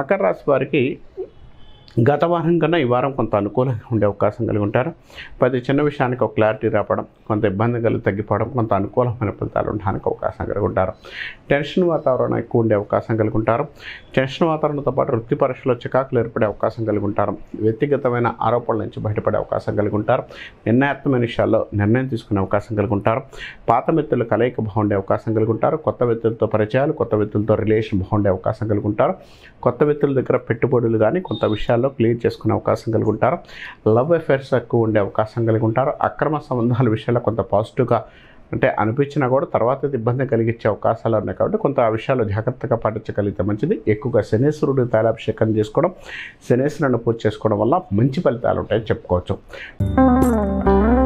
మకర రాశి వారికి గత వారం కన్నా ఈ వారం కొంత అనుకూలంగా ఉండే అవకాశం కలిగి ఉంటారు ప్రతి చిన్న విషయానికి ఒక క్లారిటీ రావడం కొంత ఇబ్బంది కలిగి తగ్గిపోవడం కొంత అనుకూలమైన ఫలితాలు ఉండడానికి అవకాశం కలిగి ఉంటారు టెన్షన్ వాతావరణం ఎక్కువ ఉండే అవకాశం కలిగి ఉంటారు టెన్షన్ వాతావరణంతో పాటు వృత్తి పరీక్షలో చికాకులు ఏర్పడే అవకాశం కలిగి ఉంటారు వ్యక్తిగతమైన ఆరోపణల నుంచి బయటపడే అవకాశం కలిగి ఉంటారు నిర్ణయాత్మకమైన విషయాల్లో నిర్ణయం తీసుకునే అవకాశం కలిగి ఉంటారు పాత వ్యక్తుల కలయిక బాగుండే అవకాశం కలిగి ఉంటారు కొత్త వ్యక్తులతో పరిచయాలు కొత్త వ్యక్తులతో రిలేషన్ బాగుండే అవకాశం కలిగి ఉంటారు కొత్త వ్యక్తుల దగ్గర పెట్టుబడులు కానీ కొంత విషయాల్లో క్లియర్ చేసుకునే అవకాశం కలిగి ఉంటారు లవ్ అఫైర్స్ ఎక్కువ ఉండే అవకాశం కలిగి ఉంటారు అక్రమ సంబంధాల విషయాల్లో కొంత పాజిటివ్గా అంటే అనిపించినా కూడా తర్వాత ఇది ఇబ్బంది కలిగించే అవకాశాలు ఉన్నాయి కాబట్టి కొంత ఆ విషయాలు జాగ్రత్తగా పాటించగలిగితే మంచిది ఎక్కువగా శనేశ్వరుడు తైలాభిషేకం చేసుకోవడం శనేశ్వరుని పూజ చేసుకోవడం వల్ల మంచి ఫలితాలు ఉంటాయని చెప్పుకోవచ్చు